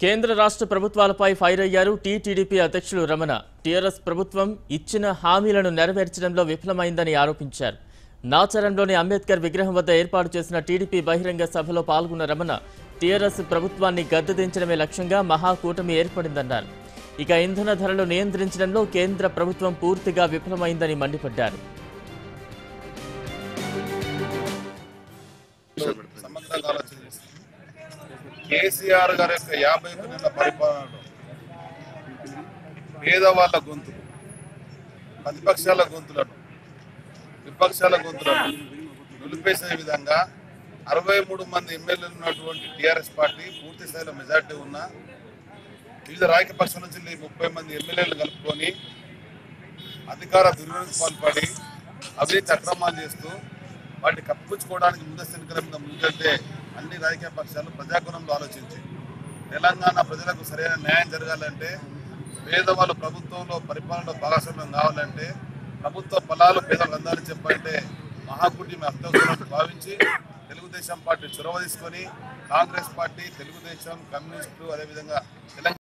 కేంద్ర రాష్ట్ర ప్రభుత్వాలపై ఫైర్ అయ్యారు టీటీడీపీ అధ్యక్షులు రమణ టీఆర్ఎస్ ప్రభుత్వం ఇచ్చిన హామీలను నెరవేర్చడంలో విఫలమైందని ఆరోపించారు నాచారంలోని అంబేద్కర్ విగ్రహం వద్ద ఏర్పాటు చేసిన టీడీపీ బహిరంగ సభలో పాల్గొన్న రమణ టీఆర్ఎస్ ప్రభుత్వాన్ని గద్దెదించడమే లక్ష్యంగా మహాకూటమి ఏర్పడిందన్నారు ఇక ఇంధన ధరలు నియంత్రించడంలో కేంద్ర ప్రభుత్వం పూర్తిగా విఫలమైందని మండిపడ్డారు సమగ్రంగా ఆలోచన చేస్తుంది కేసీఆర్ గారి యొక్క యాభై ఒక్క నెలల పరిపాలనలో పేదవాళ్ళ గొంతులు ప్రతిపక్షాల గొంతులను విపక్షాల గొంతులను నిలిపేసే విధంగా అరవై మూడు మంది ఎమ్మెల్యేలు ఉన్నటువంటి టీఆర్ఎస్ పార్టీ పూర్తి స్థాయిలో మెజార్టీ ఉన్న వివిధ రాజకీయ పక్షాల నుంచి ముప్పై మంది ఎమ్మెల్యేలు కలుపుకొని అధికార దుర్వినియోగం పాల్పడి అవినీతి అక్రమాలు చేస్తూ వాటిని కప్పించుకోవడానికి ముందస్తు ఎన్నికల మీద ముందుకెళ్తే అన్ని రాజకీయ పక్షాలు ప్రజాగుణంలో ఆలోచించి తెలంగాణ ప్రజలకు సరైన న్యాయం జరగాలంటే పేదవాళ్ళు ప్రభుత్వంలో పరిపాలనలో భాగస్వామ్యం కావాలంటే ప్రభుత్వ ఫలాలు పేదలకు అందాలని చెప్పంటే మహాకుటుంబ అత్యవసరం భావించి తెలుగుదేశం పార్టీ చొరవ తీసుకొని కాంగ్రెస్ పార్టీ తెలుగుదేశం కమ్యూనిస్టులు అదేవిధంగా తెలంగాణ